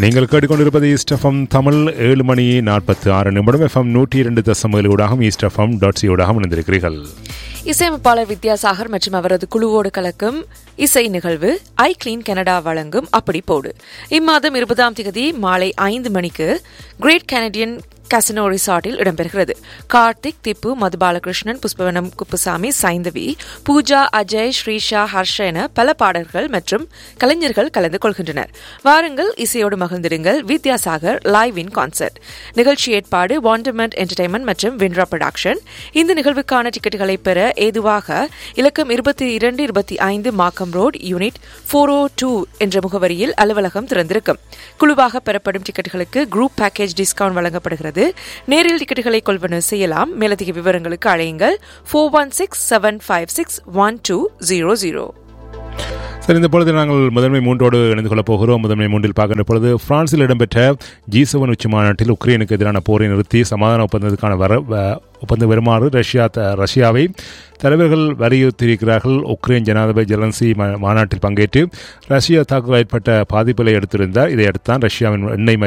நீங்கள் கேட்டுக்கொண்டிருப்பது east FM Tamil ஏழு மணி நாற்பத்தி ஆறு நிமிடம் எஃப்எம் நூற்றி இரண்டு தசம் ஏழு ஊடாகவும் ஈஸ்ட் எஃப்எம் டாட் சி ஊடாகவும் இணைந்திருக்கிறீர்கள் இசையமைப்பாளர் வித்யாசாகர் மற்றும் அவரது குழுவோடு கலக்கும் இசை நிகழ்வு ஐ கிளீன் கனடா வழங்கும் அப்படி போடு இம்மாதம் இருபதாம் தேதி மாலை ஐந்து மணிக்கு கிரேட் கனடியன் கசினோ ரிசார்ட்டில் இடம்பெறுகிறது கார்த்திக் திப்பு மதுபாலகிருஷ்ணன் புஷ்பவனம் குப்புசாமி சைந்தவி பூஜா அஜய் ஸ்ரீஷா ஹர்ஷ என பல பாடல்கள் மற்றும் கலைஞர்கள் கலந்து கொள்கின்றனர் வாருங்கள் இசையோடு மகிழ்ந்திடுங்கள் வித்யாசாகர் லைவ் இன் கான்சர்ட் நிகழ்ச்சி ஏற்பாடு வாண்டர்மெண்ட் என்டர்டைன்மெண்ட் மற்றும் வின்ரா ப்ரொடக்ஷன் இந்த நிகழ்வுக்கான டிக்கெட்டுகளை பெற ஏதுவாக இலக்கம் இருபத்தி இரண்டு இருபத்தி ஐந்து Markham road unit four O two என்ற முகவரியில் அலுவலகம் திறந்திருக்கும் குழுவாக பெறப்படும் டிக்கெட்டுகளுக்கு குரூப் பேக்கேஜ் டிஸ்கவுண்ட் வழங்கப்படுகிறது நேரில் டிக்கெட்டுகளை கொள்வனவு செய்யலாம் மேலதிக விவரங்களுக்கு அழையுங்கள் four one six seven five six one two zero zero சரி இந்த பொழுது நாங்கள் முதன்மை மூன்றோடு இணைந்து கொள்ளப் போகிறோம் முதன்மை மூன்றில் பார்க்கின்ற பொழுது பிரான்சில் இடம்பெற்ற ஜி செவன் உச்சி மாநாட்டில் உக்ரைனுக்கு எதிரான போரை நிறுத்தி சமாதான ஒப்பந்தத்துக்கான வர வ- ஒப்பந்தம் வருமாறு ரஷ்யா த- ரஷ்யாவை தலைவர்கள் வலியுறுத்தியிருக்கிறார்கள் உக்ரைன் ஜனாதிபதி ஜெலன்சி மா- மாநாட்டில் பங்கேற்று ரஷ்யா தாக்குதல் ஏற்பட்ட பாதிப்புகளை எடுத்திருந்தார் இதையடுத்து தான் ரஷ்யாவின் எண்ணெய்